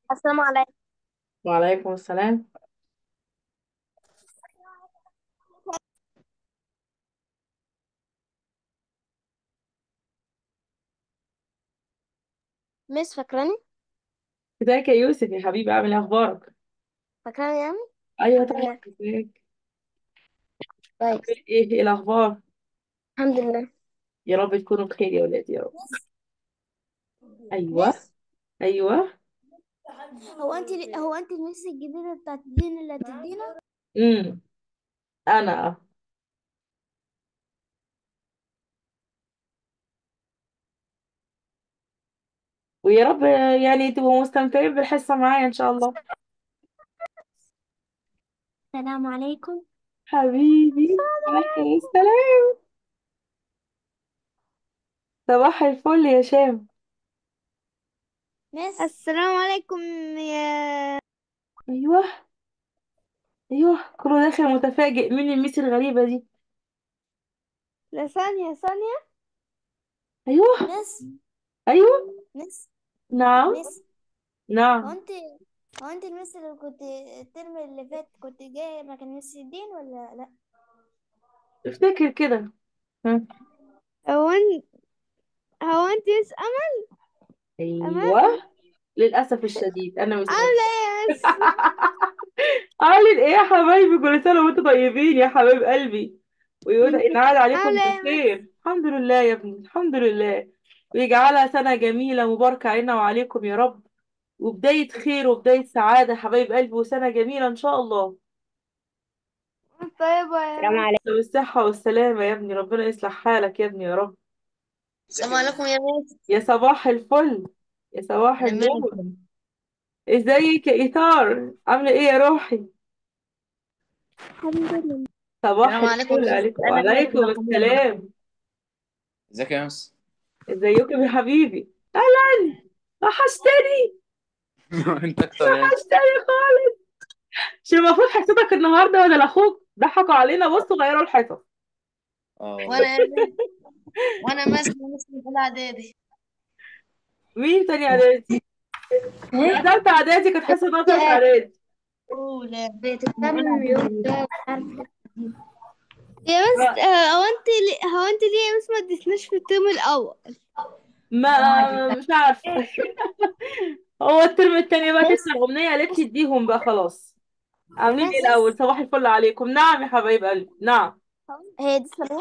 السلام عليكم وعليكم السلام مس فاكراني ازيك يا يوسف يا حبيبي عامل ايه اخبارك فاكراني يعني ايوه الحمد طبعا لله ازيك كويس ايه ايه الاخبار الحمد لله يا رب تكونوا بخير يا ولادي يا رب مس ايوه مس ايوه هو انت هو انت المس الجديدة بتاعت الدين اللي هتدينا امم انا ويا رب يعني تبقوا مستمتعين بالحصه معايا ان شاء الله السلام عليكم حبيبي عليكم السلام صباح الفل يا شام مس السلام عليكم يا ايوه ايوه كله داخل متفاجئ مين الميس الغريبه دي لا ثانية ثانية ايوه مس ايوه مس نعم مس هو نعم انت هو انت المس اللي كنت الترم اللي فات كنت جاي مكان مس الدين ولا لا افتكر كده ها. هو انت هو انت مس امل امل ايوه للاسف الشديد انا مش عاملة ايه يا مس عامل ايه يا حبايبي كل سنه وانتم طيبين يا حبايب قلبي وينعاد عليكم عاملة ايه يا مس بالخير الحمد لله يا ابني الحمد لله ويجعلها سنه جميله مباركه علينا وعليكم يا رب وبدايه خير وبدايه سعاده حبايب قلبي وسنه جميله ان شاء الله طيبة يا مس بالصحه والسلامه يا ابني ربنا يصلح حالك يا ابني يا رب السلام عليكم يا مس يا صباح الفل يا صباح انا النور مالكم ازيك يا ايثار عامله ايه يا روحي الحمد لله صباح السلام عليكم يا الفل مس عليكم انا مالكم وعليكم يا حبيبي السلام ازيك يا مس ازيكم يا حبيبي اهلا وحشتني انت اكتر يعني وحشتني خالص مش المفروض حصتك النهارده ولا لاخوك ضحكوا علينا بصوا غيروا الحصص اه والله وانا يا مس وانا مس مس في اولى اعدادي مين تاني اعدادي لا تالتة اعدادي كانت حصه انها تالتة اعدادي اولى اولى بتتكلم يوم اعدادي ده يا مس ما آه، هو انت ليه هو انت ليه يا مس ما اديتناش في الترم الاول ما مش عارفه هو الترم التاني بقى تسمع اغنيه قالت لي اديهم بقى خلاص عاملين ايه مس الاول صباح الفل عليكم نعم يا حبايب قلبي نعم هي دي اسلامية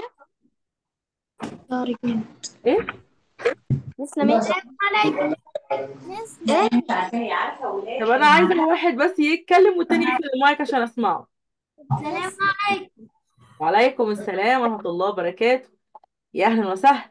ايه دي اسلامية عليكم مس ايه طب انا عايزه واحد بس يتكلم والتاني يقفل المايك عشان اسمعه السلام عليكم وعليكم السلام ورحمه الله وبركاته يا اهلا وسهلا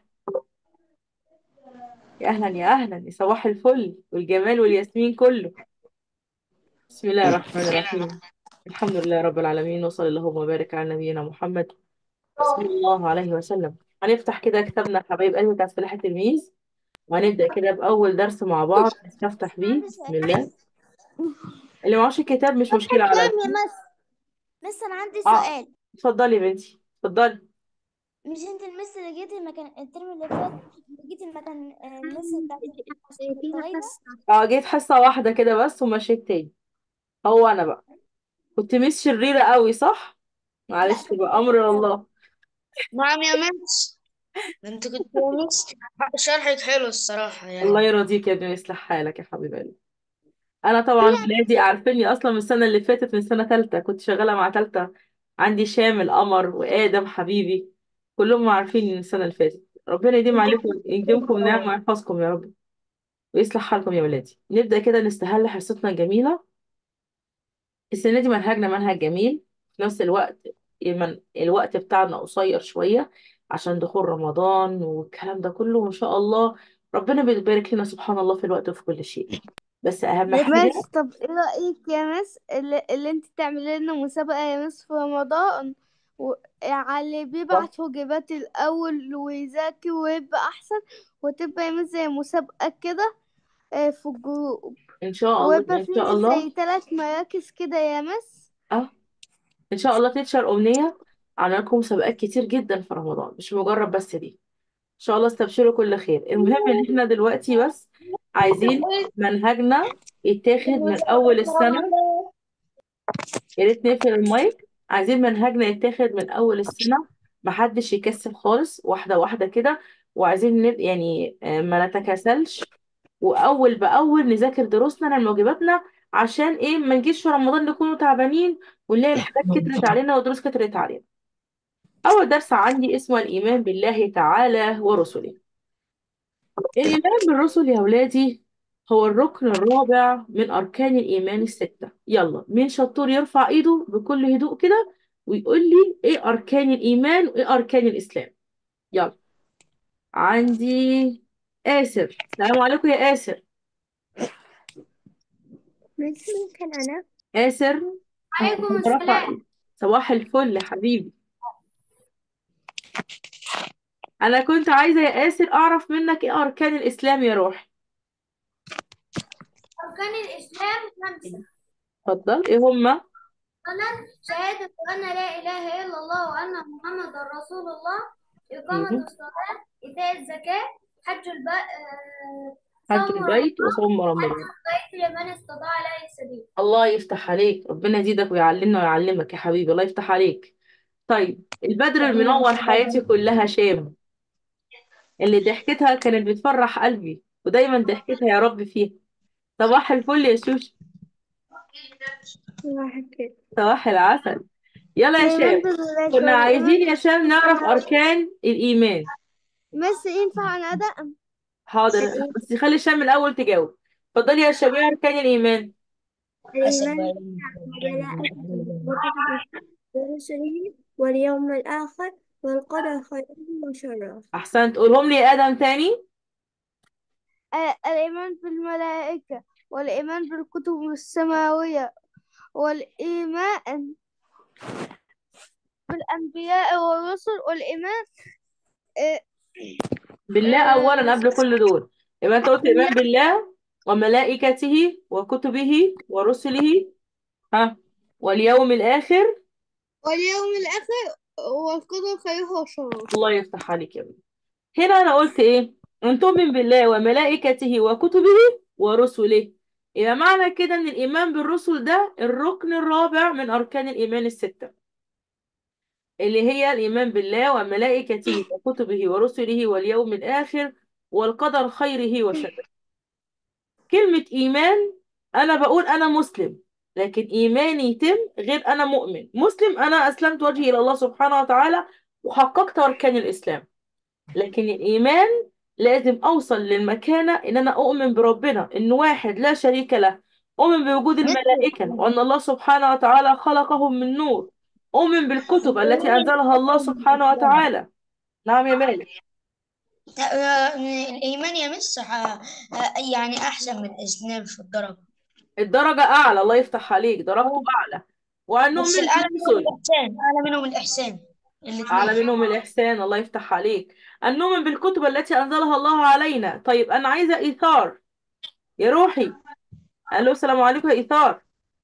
يا اهلا يا اهلا يا صباح الفل والجمال والياسمين كله بسم الله الرحمن الرحيم الحمد لله رب العالمين وصلى اللهم وبارك على نبينا محمد صلى الله عليه وسلم هنفتح كده كتابنا حبايب قلبي بتاع سلاح التلميذ وهنبدأ كده بأول درس مع بعض نستفتح بيه عندي بسم سؤال الله اللي معهوش الكتاب مش مشكلة على كام يا مس مس انا عندي اه سؤال اتفضلي يا بنتي اتفضلي مش انت المس اللي جيتي المكان الترم اللي فات جيتي المكان آه، المس بتاعت كنت غايبة اه جيت حصة واحدة كده بس ومشيت تاني هو أنا بقى كنت مش شريرة قوي صح لا معلش كنت بقى أمر كويسة أوي الله نعم يا مس ده انت كنت يا مس شرحك حلو الصراحة الله يعني يرضيك يا ابني ويصلح حالك يا حبيب قلبي انا طبعا ولادي عارفيني اصلا من السنه اللي فاتت من سنه ثالثه كنت شغاله مع ثالثه عندي شامل قمر وادم حبيبي كلهم عارفين من السنه اللي فاتت ربنا يديم عليكم يديمكم نعمه ويحفظكم يا رب ويصلح حالكم يا ولادي نبدا كده نستهل حصتنا الجميله السنه دي منهجنا منهج جميل في نفس الوقت من الوقت بتاعنا قصير شويه عشان دخول رمضان والكلام ده كله وان شاء الله ربنا بيبارك لنا سبحان الله في الوقت وفي كل شيء بس اهم حاجه مس طب ايه رأيك يا مس اللي, اللي انت تعملي لنا مسابقة يا مس في رمضان و... على اللي بيبعت وجبات الأول ويذاكر ويبقى أحسن وتبقى يا مس زي مسابقة كده آه، في الجروب ان شاء الله ويبقى ان فيه شاء الله زي ثلاث مراكز كده يا مس اه ان شاء الله تتشر امنيه عملنا لكم مسابقات كتير جدا في رمضان مش مجرد بس دي ان شاء الله استبشروا كل خير المهم ان احنا دلوقتي بس عايزين منهجنا يتاخد من أول السنة يا ريت نقفل المايك عايزين منهجنا يتاخد من أول السنة محدش يكسل خالص واحدة واحدة كده وعايزين نب... يعني آه، ما نتكاسلش وأول بأول نذاكر دروسنا نعمل واجباتنا عشان إيه ما نجيش في رمضان نكونوا تعبانين ونلاقي الحاجات كترت علينا والدروس كترت علينا أول درس عندي اسمه الإيمان بالله تعالى ورسله الإيمان بالرسل يا ولادي هو الركن الرابع من أركان الإيمان الستة يلا مين شطور يرفع إيده بكل هدوء كده ويقول لي إيه أركان الإيمان وإيه أركان الإسلام يلا عندي آسر السلام عليكم يا آسر مش ممكن أنا آسر عليكم رفع السلام إيده صباح الفل يا حبيبي أنا كنت عايزة يا آسر أعرف منك إيه أركان الإسلام يا روحي أركان الإسلام خمسة اتفضل إيه هما أولا شهادة أن لا إله إلا الله وأن محمد رسول الله إقامة مم. الصلاة إيتاء الزكاة حج الب... آه، حج صوم البيت وصوم حج رمضان البيت لمن استطاع إليه سبيل الله يفتح عليك ربنا يزيدك ويعلمنا ويعلمك يا حبيبي الله يفتح عليك طيب البدر المنور حياتي كلها شام اللي ضحكتها كانت بتفرح قلبي ودايما ضحكتها يا رب فيها صباح الفل يا شوش صباح العسل يلا يا شام كنا عايزين يا شام نعرف أركان الإيمان بس ينفع أنا أدق حاضر بس خلي شام الأول تجاوب اتفضلي يا شام ايه أركان الإيمان الإيمان ورسله واليوم الآخر والقدر خيره وشره أحسنت قولهم لي يا آدم تاني الإيمان بالملائكة والإيمان بالكتب السماوية والإيمان بالأنبياء والرسل والإيمان آه، بالله أولا قبل كل دول يبقى أنت قلت إيمان بالله وملائكته وكتبه ورسله ها واليوم الآخر واليوم الآخر والقدر خيره وشره الله يفتح عليك يا ابني هنا أنا قلت إيه أن تؤمن بالله وملائكته وكتبه ورسله يبقى معنى كده إن الإيمان بالرسل ده الركن الرابع من أركان الإيمان الستة اللي هي الإيمان بالله وملائكته وكتبه ورسله واليوم الآخر والقدر خيره وشره كلمة إيمان أنا بقول أنا مسلم لكن إيماني يتم غير أنا مؤمن مسلم أنا أسلمت وجهي إلى الله سبحانه وتعالى وحققت أركان الإسلام لكن الإيمان لازم أوصل للمكانة إن أنا أؤمن بربنا إن واحد لا شريك له أؤمن بوجود الملائكة وأن الله سبحانه وتعالى خلقهم من نور أؤمن بالكتب التي أنزلها الله سبحانه وتعالى نعم يا مالك الإيمان يا مس ح- يعني أحسن من الإسلام في الدرجة الدرجة أعلى الله يفتح عليك درجته أعلى وأن بس نؤمن الأعلى منهم بالرسل الإحسان أعلى منهم الإحسان أعلى الاثنين منهم الإحسان الله يفتح عليك أن نؤمن بالكتب التي أنزلها الله علينا طيب أنا عايزة إيثار يا روحي ألو السلام عليكم يا إيثار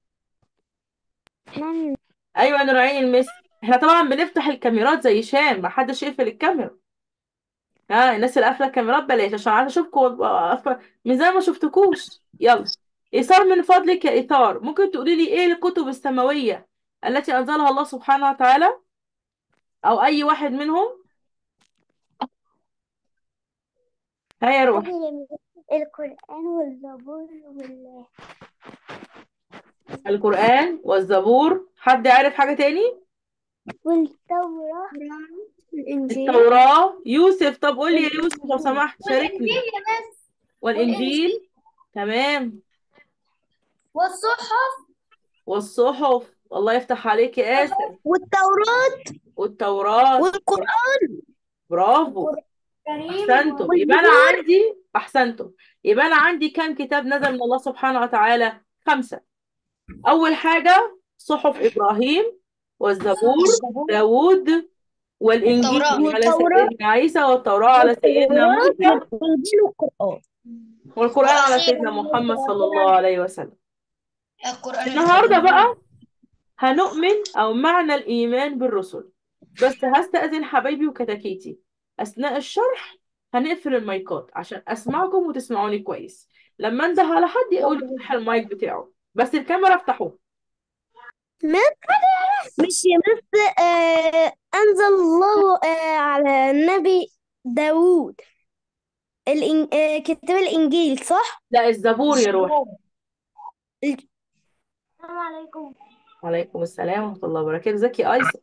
أيوة أنا راعين المس إحنا طبعا بنفتح الكاميرات زي شام ما حدش يقفل الكاميرا ها الناس اللي قافلة الكاميرات بلاش عشان عايزة أشوفكم وأبقى قافلة- من زي ما شفتكوش يلا إيثار من فضلك يا إيثار ممكن تقولي لي إيه الكتب السماوية التي أنزلها الله سبحانه وتعالى أو أي واحد منهم ها يا روح القرآن والزبور وال... القرآن والزبور حد عارف حاجة تاني والتوراة والإنجيل التوراة يوسف طب قول لي يا يوسف لو سمحت شاركني والإنجيل تمام والصحف والصحف الله يفتح عليك يا آسر والتوراة والتوراة والقرآن برافو كريم أحسنتم يبقى أنا عندي أحسنتم يبقى أنا عندي كام كتاب نزل من الله سبحانه وتعالى خمسة أول حاجة صحف إبراهيم والزبور داوود والإنجيل والتوراة. على سيدنا عيسى والتوراة على سيدنا موسى والإنجيل والقرآن والقرآن على وأخيراً سيدنا محمد صلى الله عليه وسلم القرآن النهاردة الكريم. بقى هنؤمن أو معنى الإيمان بالرسل بس هستأذن حبايبي وكتاكيتي أثناء الشرح هنقفل المايكات عشان اسمعكم وتسمعوني كويس لما انده على حد يقول يفتح المايك بتاعه بس الكاميرا افتحوه مش يا مس آه أنزل الله آه على النبي داوود الإن... آه كتاب الإنجيل صح؟ لا الزبور يا روح السلام عليكم وعليكم السلام ورحمة الله وبركاته ازيك يا ايسر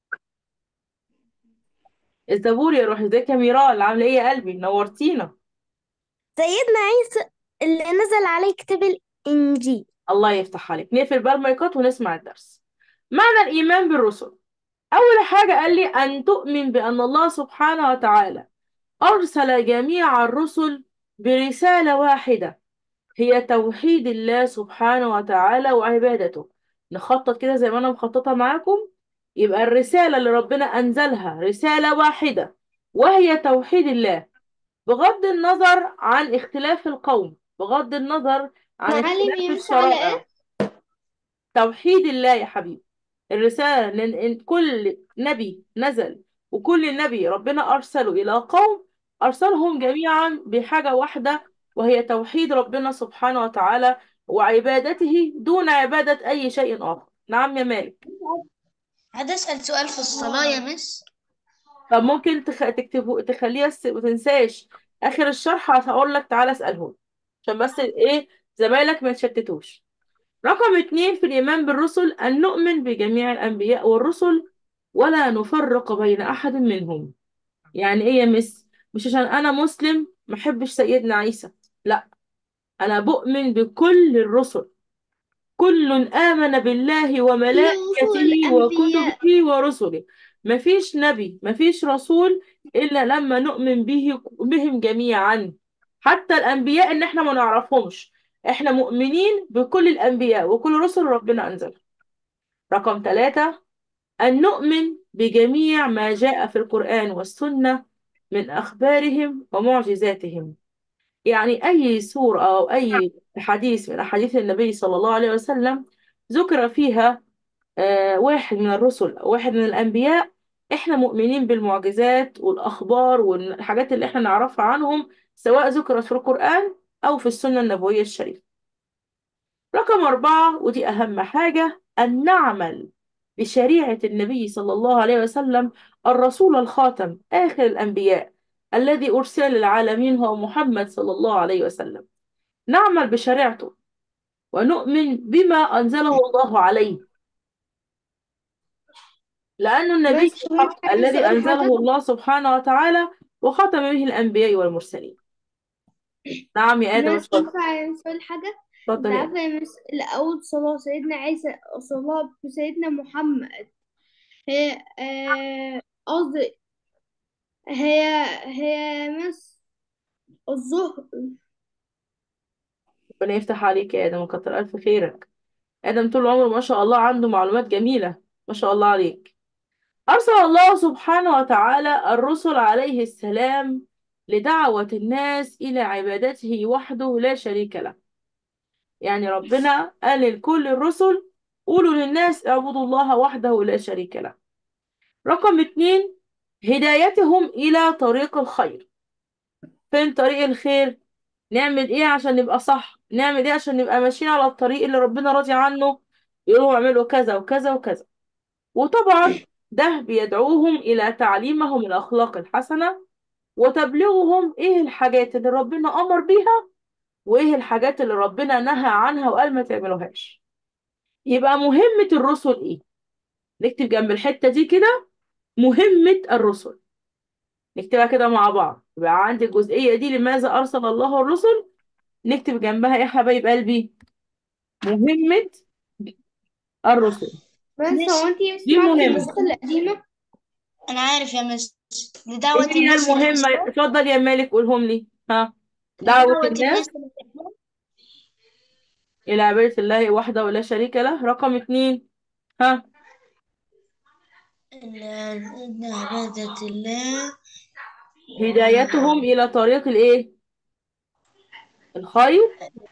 الزبور يا روح ازيك يا ميرال عاملة ايه يا قلبي نورتينا سيدنا عيسى اللي نزل عليه كتاب الإنجيل الله يفتح عليك نقفل بقى المايكات ونسمع الدرس معنى الإيمان بالرسل أول حاجة قال لي أن تؤمن بأن الله سبحانه وتعالى أرسل جميع الرسل برسالة واحدة هي توحيد الله سبحانه وتعالى وعبادته نخطط كده زي ما أنا مخططة معاكم يبقى الرسالة اللي ربنا أنزلها رسالة واحدة وهي توحيد الله بغض النظر عن اختلاف القوم بغض النظر عن معلم اختلاف يمشي على الشرائع توحيد الله يا حبيبي الرسالة لأن إن كل نبي نزل وكل نبي ربنا أرسله إلى قوم أرسلهم جميعا بحاجة واحدة وهي توحيد ربنا سبحانه وتعالى وعبادته دون عبادة أي شيء آخر نعم يا مالك عاد أسأل سؤال في الصلاة يا مس طب ممكن تخ... تكتبه تخليها س... ما تنساش آخر الشرح هقول لك تعالى اسأله عشان بس إيه زمايلك ما يتشتتوش رقم اتنين في الإيمان بالرسل أن نؤمن بجميع الأنبياء والرسل ولا نفرق بين أحد منهم يعني إيه يا مس مش عشان أنا مسلم ما أحبش سيدنا عيسى لا أنا بؤمن بكل الرسل كل آمن بالله وملائكته الأنبياء. وكتبه ورسله مفيش نبي مفيش رسول إلا لما نؤمن به بهم جميعا حتى الأنبياء إن إحنا ما نعرفهمش إحنا مؤمنين بكل الأنبياء وكل رسل ربنا أنزل رقم ثلاثة أن نؤمن بجميع ما جاء في القرآن والسنة من أخبارهم ومعجزاتهم يعني أي سورة أو أي حديث من أحاديث النبي صلى الله عليه وسلم ذكر فيها آه، واحد من الرسل أو واحد من الأنبياء إحنا مؤمنين بالمعجزات والأخبار والحاجات اللي إحنا نعرفها عنهم سواء ذكرت في القرآن أو في السنة النبوية الشريفة رقم أربعة ودي أهم حاجة أن نعمل بشريعة النبي صلى الله عليه وسلم الرسول الخاتم آخر الأنبياء الذي أرسل للعالمين هو محمد صلى الله عليه وسلم نعمل بشريعته ونؤمن بما أنزله الله عليه لأنه النبي بس هو الحق عايز الذي أسأل أنزله حاجة الله سبحانه وتعالى وختم به الأنبياء والمرسلين نعم يا آدم بس اتفضل ينفع نسأل حاجة اتفضل انت يا عارفة يا مس الأول صلاة سيدنا عيسى صلاة بسيدنا محمد هي آه، قصدي هي هي مس الظهر ربنا يفتح عليك يا آدم وكتر ألف خيرك آدم طول عمره ما شاء الله عنده معلومات جميلة ما شاء الله عليك أرسل الله سبحانه وتعالى الرسل عليه السلام لدعوة الناس إلى عبادته وحده لا شريك له يعني ربنا قال لكل الرسل قولوا للناس اعبدوا الله وحده لا شريك له رقم اتنين هدايتهم إلى طريق الخير فين طريق الخير نعمل ايه عشان نبقى صح نعمل ايه عشان نبقى ماشيين على الطريق اللي ربنا راضي عنه يقولوا اعملوا كذا وكذا وكذا وطبعا ده بيدعوهم إلى تعليمهم الأخلاق الحسنة وتبليغهم ايه الحاجات اللي ربنا أمر بيها وايه الحاجات اللي ربنا نهى عنها وقال ما تعملوهاش يبقى مهمة الرسل ايه نكتب جنب الحتة دي كده مهمة الرسل نكتبها كده مع بعض يبقى عندي الجزئية دي لماذا أرسل الله الرسل نكتب جنبها يا حبايب قلبي مهمة الرسل بس مس هو انتي دي سمعتي مهمة النسخة القديمة أنا عارف يا مس لدعوة ايه هي الناس إلى المهمة الإسلام اتفضل يا مالك قولهم لي ها دعوة لدعوة الناس الناس إلى الإسلام إلى عبادة الله وحده ولا شريك له رقم اتنين ها إلى عبادة الله هدايتهم إلى طريق الإيه الخير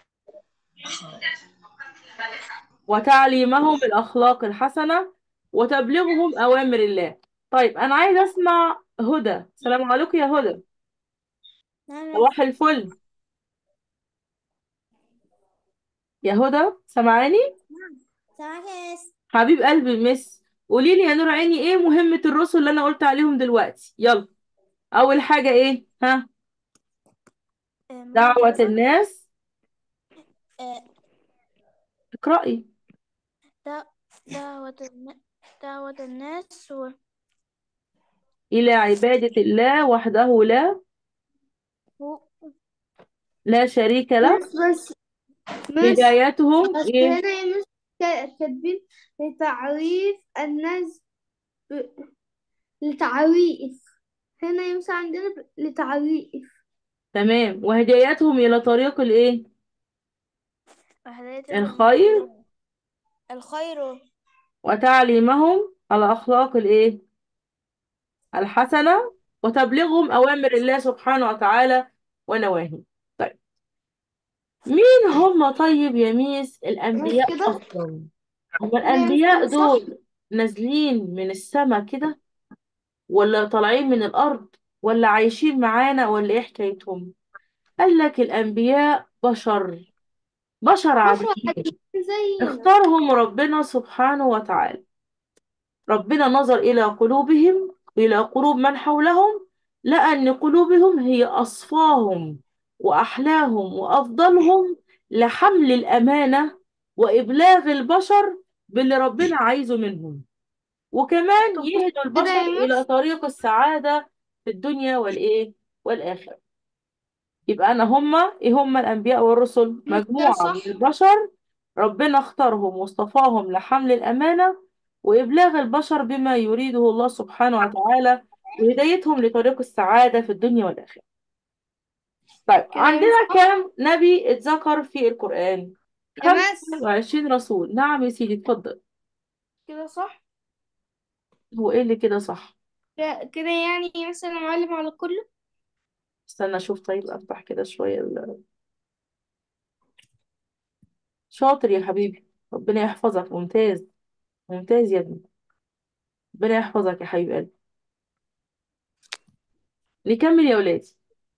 وتعليمهم الأخلاق الحسنة وتبليغهم أوامر الله طيب أنا عايز أسمع هدى السلام عليكم يا هدى نعم صباح الفل يا هدى سامعاني سامعك يا مس حبيب قلبي مس قولي لي يا نور عيني ايه مهمة الرسل اللي انا قلت عليهم دلوقتي يلا اول حاجة ايه ها دعوة الناس آه، اقرأي دعوة الن- دعوة الناس و... إلى عبادة الله وحده لا و- لا شريك له بس بس مس هدايتهم بس ايه هنا يا مس كا- كاتبين لتعريف الناس ب... لتعريف هنا يا مس عندنا ب... لتعريف تمام وهدايتهم إلى طريق الايه وهدايتهم الخير الخير وتعليمهم على أخلاق الايه الحسنة وتبليغهم أوامر الله سبحانه وتعالى ونواهيه طيب مين هم طيب يا ميس الأنبياء كده أصلا هم كده يا مس الأنبياء كده صح دول نازلين من السماء كده ولا طالعين من الأرض ولا عايشين معانا ولا إيه حكايتهم قال لك الأنبياء بشر بشر بشر عاديين عاديين زينا اختارهم ربنا سبحانه وتعالى ربنا نظر إلى قلوبهم إلى قلوب من حولهم لقى أن قلوبهم هي أصفاهم وأحلاهم وأفضلهم لحمل الأمانة وإبلاغ البشر باللي ربنا عايزه منهم وكمان طب يهدوا كده البشر يا إلى مس طريق السعادة في الدنيا والإيه والآخرة يبقى أنا هما إيه هما الأنبياء والرسل مس كده مجموعة من صح البشر ربنا اختارهم واصطفاهم لحمل الأمانة وإبلاغ البشر بما يريده الله سبحانه وتعالى وهدايتهم لطريق السعادة في الدنيا والآخرة طيب كده يا عندنا مس صح كام نبي اتذكر في القرآن يا مس 25 رسول نعم يا سيدي اتفضل كده صح هو ايه اللي كده صح كده كده يعني مثلا معلم على كله استنى اشوف طيب افتح كده شوية ال- شاطر يا حبيبي ربنا يحفظك ممتاز ممتاز يا ابني ربنا يحفظك يا حبيب قلبي نكمل يا ولادي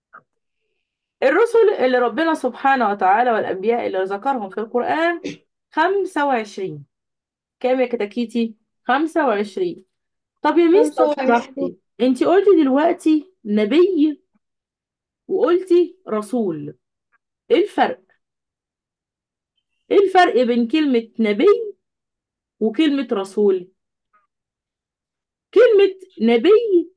الرسل اللي ربنا سبحانه وتعالى والأنبياء اللي ذكرهم في القرآن 25 كام يا كتاكيتي 25 طب يا ميس خمسة لو وعشرين سمحتي انت قلتي دلوقتي نبي وقلتي رسول ايه الفرق ايه الفرق بين كلمة نبي وكلمة رسول كلمة نبي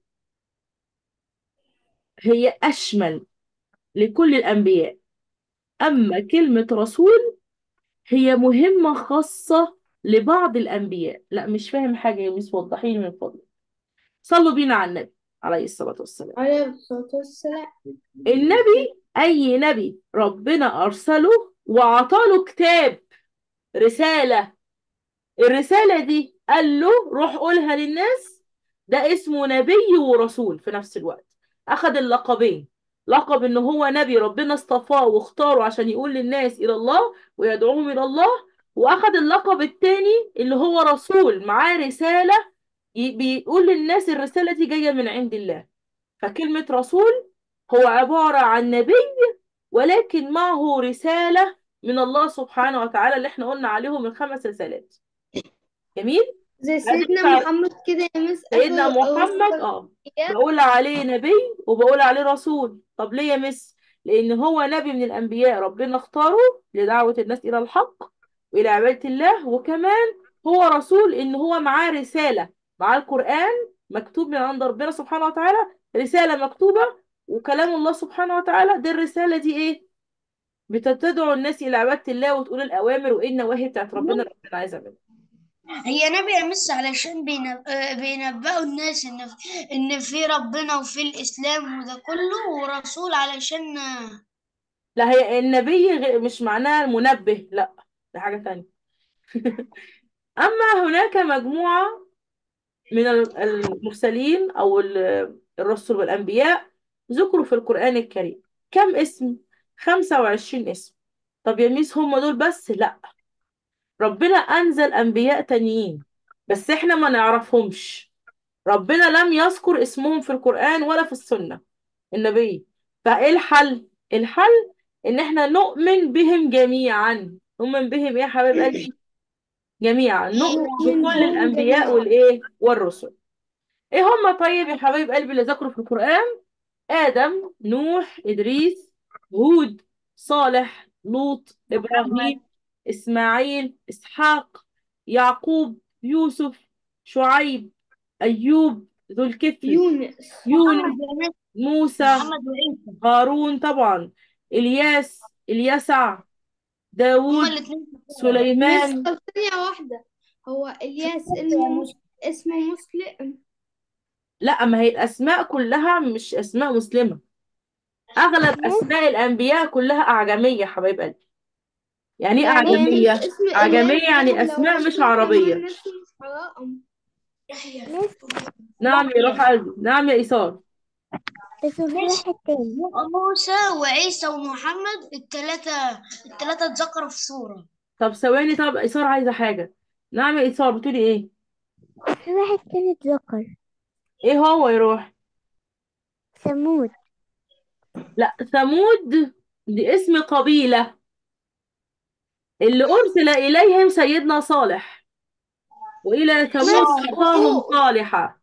هي أشمل لكل الأنبياء أما كلمة رسول هي مهمة خاصة لبعض الأنبياء لا مش فاهم حاجة يا ميس وضحي لي من فضلك صلوا بينا على النبي عليه الصلاة والسلام عليه الصلاة والسلام النبي أي نبي ربنا أرسله وعطاله كتاب رسالة الرسالة دي قال له روح قولها للناس ده اسمه نبي ورسول في نفس الوقت أخذ اللقبين لقب إن هو نبي ربنا اصطفاه واختاره عشان يقول للناس إلى الله ويدعوهم إلى الله وأخذ اللقب التاني اللي هو رسول معاه رسالة ي- بيقول للناس الرسالة دي جاية من عند الله فكلمة رسول هو عبارة عن نبي ولكن معه رسالة من الله سبحانه وتعالى اللي احنا قلنا عليهم الخمس رسالات جميل زي عايزة سيدنا تعرف محمد كده يا مس سيدنا آخر محمد رسول اه الأنبياء بقول عليه نبي وبقول عليه رسول طب ليه يا مس لان هو نبي من الانبياء ربنا اختاره لدعوة الناس الى الحق والى عبادة الله وكمان هو رسول ان هو معاه رسالة معاه القرآن مكتوب من عند ربنا سبحانه وتعالى رسالة مكتوبة وكلام الله سبحانه وتعالى دي الرسالة دي ايه بتدعو الناس الى عبادة الله وتقول الاوامر وايه النواهي بتاعت ربنا اللي ربنا عايزها منها هي نبي يا مس علشان بينب... آه، بينبأوا الناس ان في... ان في ربنا وفي الاسلام وده كله ورسول علشان آه، لا هي النبي غ- مش معناها المنبه لا ده حاجة تانية أما هناك مجموعة من ال- المرسلين أو ال- الرسل والأنبياء ذكروا في القرآن الكريم كم اسم؟ 25 اسم طب يا ميس هم دول بس؟ لا ربنا أنزل أنبياء تانيين بس إحنا ما نعرفهمش ربنا لم يذكر اسمهم في القرآن ولا في السنة النبي فايه الحل الحل ان احنا نؤمن بهم جميعا نؤمن بهم ايه يا حبايب قلبي جميعا نؤمن بكل الانبياء والايه والرسل ايه هم طيب يا حبايب قلبي اللي ذكروا في القرآن آدم نوح إدريس هود صالح لوط إبراهيم إسماعيل إسحاق يعقوب يوسف شعيب أيوب ذو الكفل يونس يونس موسى محمد وعيسى هارون طبعا إلياس اليسع هما داوود الاثنين سليمان بس ثانية واحدة هو إلياس اسمه اسمه مسلم لا ما هي الأسماء كلها مش أسماء مسلمة أغلب أسماء الأنبياء كلها أعجمية حبايب قلبي يعني إيه يعني أعجمية؟ اسم أعجمية إلياس يعني ده لو أسماء مش اسمه عربية كمان اسمه مش حرام نعم يا روح قلبي نعم يا إيثار بس في واحد تاني موسى وعيسى ومحمد الثلاثة الثلاثة اتذكروا في سورة طب ثواني طب إيثار عايزة حاجة نعم يا إيثار بتقولي إيه؟ في واحد تاني اتذكر إيه هو يا روح؟ ثمود لا ثمود دي اسم قبيلة اللي أرسل إليهم سيدنا صالح وإلى ثمود أخاهم صالحا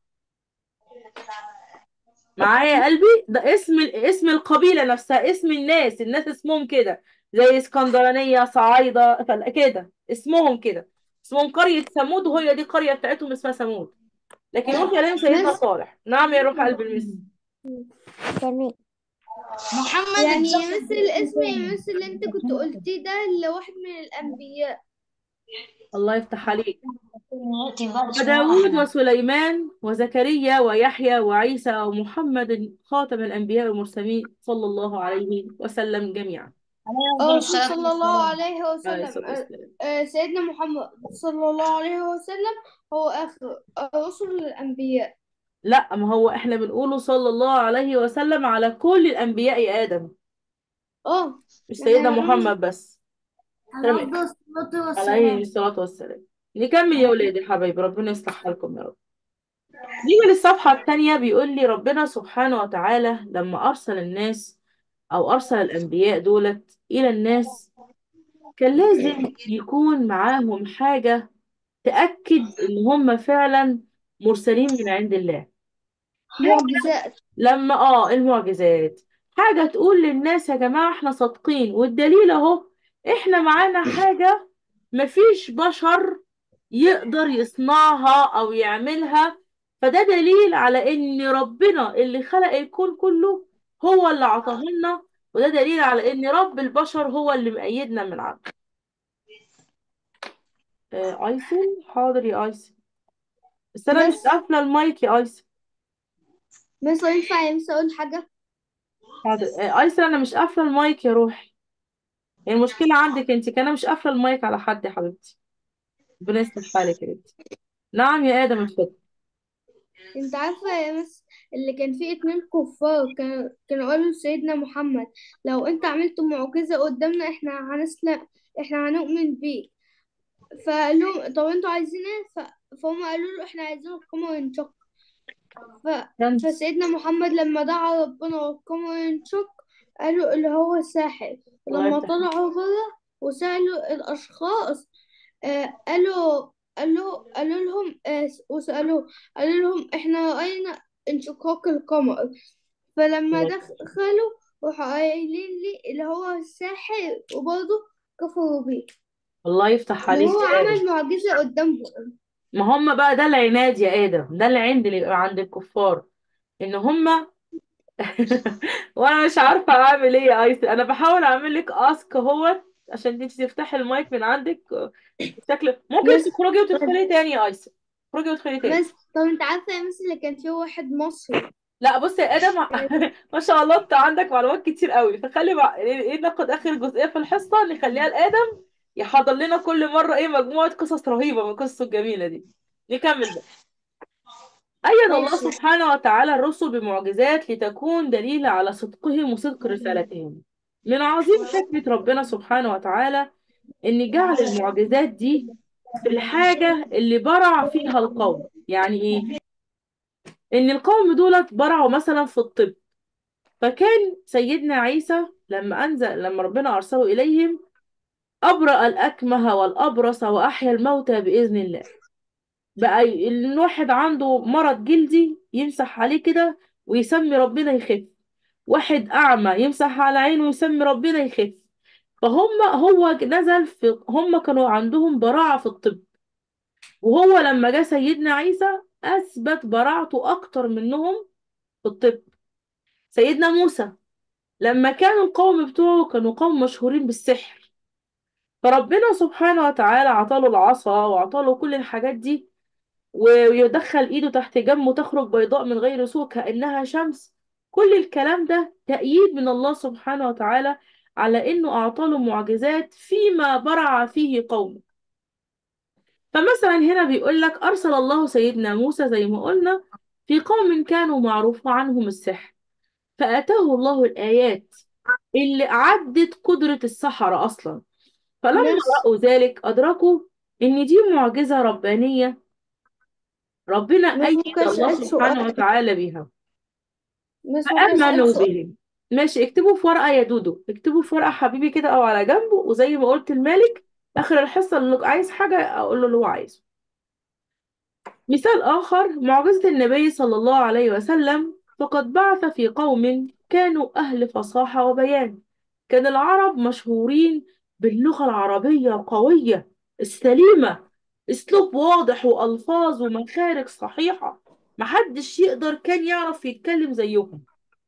معايا يا قلبي ده اسم اسم القبيلة نفسها اسم الناس الناس اسمهم كده زي اسكندرانية صعايدة فل- كده اسمهم كده اسمهم قرية ثمود وهي دي قرية بتاعتهم اسمها ثمود لكن أرسل إليهم سيدنا بس- صالح نعم يا روح قلب المس تمام محمد يعني اتذكر يمثل الاسم يمثل اللي انت كنت قلتيه ده لواحد من الأنبياء الله يفتح عليك يأتي بعد اسمه وداود أحمد. وسليمان وزكريا ويحيى وعيسى ومحمد خاتم الأنبياء والمرسلين صلى الله عليه وسلم جميعا عليه اه الصلاة صلى الله والسلام. عليه عليه وسلم الصلاة آه، والسلام آه، سيدنا محمد صلى الله عليه وسلم هو آخر رسل الأنبياء لا ما هو احنا بنقوله صلى الله عليه وسلم على كل الأنبياء يا آدم اه مش يعني سيدنا عليه- محمد بس تمام الصلاة عليه الصلاة والسلام نكمل يا ولادي حبايبي ربنا يصلح حالكم يا رب نيجي للصفحة الثانية بيقول لي ربنا سبحانه وتعالى لما أرسل الناس أو أرسل الأنبياء دولت إلى الناس كان لازم يكون معاهم حاجة تأكد إن هم فعلا مرسلين من عند الله معجزات لما آه المعجزات حاجة تقول للناس يا جماعة إحنا صادقين والدليل أهو إحنا معانا حاجة مفيش بشر يقدر يصنعها أو يعملها فده دليل على إن ربنا اللي خلق الكون كله هو اللي عطاه لنا وده دليل على إن رب البشر هو اللي مأيدنا من عنده آه، ايسن حاضر يا ايسن بس انا مش بس- قافله المايك يا ايسن بس ينفع ينسى أقول حاجة حاضر آه، ايسن انا مش قافله المايك يا روحي المشكله عندك انت كان انا مش قافله المايك على حد يا حبيبتي ربنا يصلح حالك يا بنتي نعم يا ادم اتفضل انت عارفة يا مس اللي كان فيه اتنين كفار كانوا كانوا قالوا لسيدنا محمد لو انت عملت معجزة قدامنا احنا هنسلم احنا هنؤمن بيك فقال لهم طب انتوا عايزين ايه ف- فهم قالوا له احنا عايزين القمر ينشق ف... كان فسيدنا محمد لما دعا ربنا والقمر ينشق قالوا اللي هو الساحر الله لما يفتح طلعوا بره وسألوا الأشخاص آه قالوا قالوا قالوا لهم آه وسألوه قالوا لهم احنا رأينا انشقاق القمر فلما الله دخلوا راحوا قايلين لي اللي هو الساحر وبرضه كفروا بيه الله يفتح عليك وهو يا ادم عمل معجزة قدامهم ما هم بقى ده العناد يا ادم ده العند اللي بيبقى عند الكفار ان هم وانا مش عارفه اعمل ايه يا ايسن انا بحاول اعمل لك اسك اهوت عشان انت تفتحي المايك من عندك شكل ممكن بس تخرجي وتدخلي تاني يا ايسن خرجي وادخلي تاني بس طب انت عارفة يا مس اللي كان فيه واحد مصري لا بص يا ادم ما شاء الله انت عندك معلومات كتير قوي فخلي مع... ايه ناخد اخر جزئيه في الحصه نخليها لادم يحضر لنا كل مره ايه مجموعه قصص رهيبه من القصص الجميله دي نكمل بقى أيد الله ماشي سبحانه وتعالى الرسل بمعجزات لتكون دليل على صدقهم وصدق رسالتهم من عظيم حكمة ربنا سبحانه وتعالى إن جعل المعجزات دي في الحاجة اللي برع فيها القوم يعني إيه؟ إن القوم دولت برعوا مثلا في الطب فكان سيدنا عيسى لما أنزل لما ربنا أرسله إليهم أبرأ الأكمه والأبرص وأحيا الموتى بإذن الله بقى ي- الواحد عنده مرض جلدي يمسح عليه كده ويسمي ربنا يخف واحد أعمى يمسح على عينه ويسمي ربنا يخف فهم هو نزل في هم كانوا عندهم براعة في الطب وهو لما جه سيدنا عيسى أثبت براعته أكتر منهم في الطب سيدنا موسى لما كان القوم بتوعه كانوا قوم مشهورين بالسحر فربنا سبحانه وتعالى عطاله العصا وعطاله كل الحاجات دي ويدخل ايده تحت جنبه تخرج بيضاء من غير سوء كأنها شمس كل الكلام ده تأييد من الله سبحانه وتعالى على انه اعطاله معجزات فيما برع فيه قومه فمثلا هنا بيقول لك ارسل الله سيدنا موسى زي ما قلنا في قوم كانوا معروف عنهم السحر فأتاه الله الآيات اللي عدت قدرة السحرة أصلا فلما بس رأوا ذلك أدركوا إن دي معجزة ربانية ربنا بس أيد ممكن الله أسأل سبحانه سؤال وتعالى بها بس ممكن أسأل فآمنوا سؤال بهم ماشي اكتبوا في ورقة يا دودو اكتبوا في ورقة حبيبي كده أو على جنب وزي ما قلت المالك آخر الحصة اللي عايز حاجة أقول له اللي هو عايزه مثال آخر معجزة النبي صلى الله عليه وسلم فقد بعث في قوم كانوا أهل فصاحة وبيان كان العرب مشهورين باللغة العربية القوية السليمة أسلوب واضح وألفاظ ومخارج صحيحة محدش يقدر كان يعرف يتكلم زيهم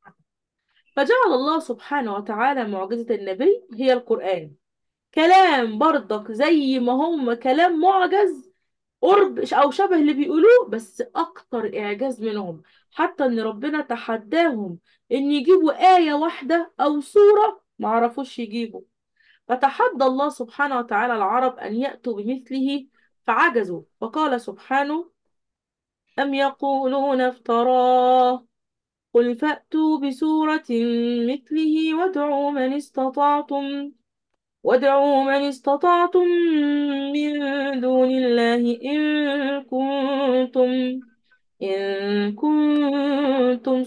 فجعل الله سبحانه وتعالى معجزة النبي هي القرآن كلام برضك زي ما هم كلام معجز قرب او شبه اللي بيقولوه بس اكتر اعجاز منهم حتى ان ربنا تحداهم ان يجيبوا آية واحدة او سورة ما عرفوش يجيبوا فتحدى الله سبحانه وتعالى العرب ان يأتوا بمثله فعجزوا فقال سبحانه أم يقولون افتراه قل فأتوا بسورة مثله وادعوا من استطعتم وادعوا من استطعتم من دون الله إن كنتم إن كنتم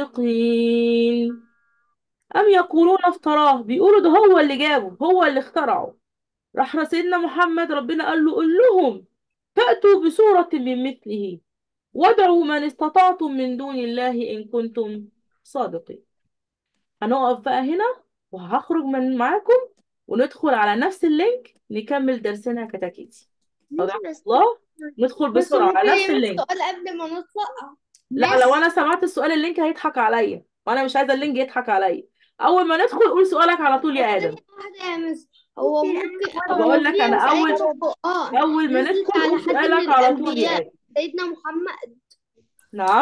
صادقين أم يقولون افتراه بيقولوا ده هو اللي جابه هو اللي اخترعه راح سيدنا محمد ربنا قال له قل لهم فأتوا بسورة من مثله وادعوا من استطعتم من دون الله إن كنتم صادقين هنقف بقى هنا وهخرج من معاكم وندخل على نفس اللينك نكمل درسنا كتاكيتي طبعا الله ندخل بس بسرعة ممكن على نفس يعمل اللينك سؤال قبل ما نطلع لا لو انا سمعت السؤال اللينك هيضحك عليا وانا مش عايزة اللينك يضحك عليا اول ما ندخل قول سؤالك على طول يا ادم واحدة يا مس هو ممكن هو بقول لك في انا مس اول آية في القرآن اول ما نزلت ندخل على قول حد من سؤالك على طول يا الأنبياء ادم سيدنا محمد نعم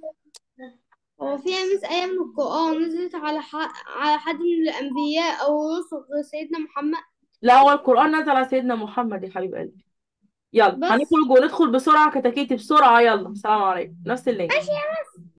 هو في مس آية من القرآن نزلت على ح... على حد من الأنبياء أو رسل غير سيدنا محمد لا هو القرآن نزل على سيدنا محمد يا حبيب قلبي يلا بس هنخرج وندخل بسرعة كتاكيتي بسرعة يلا السلام عليكم نفس اللينك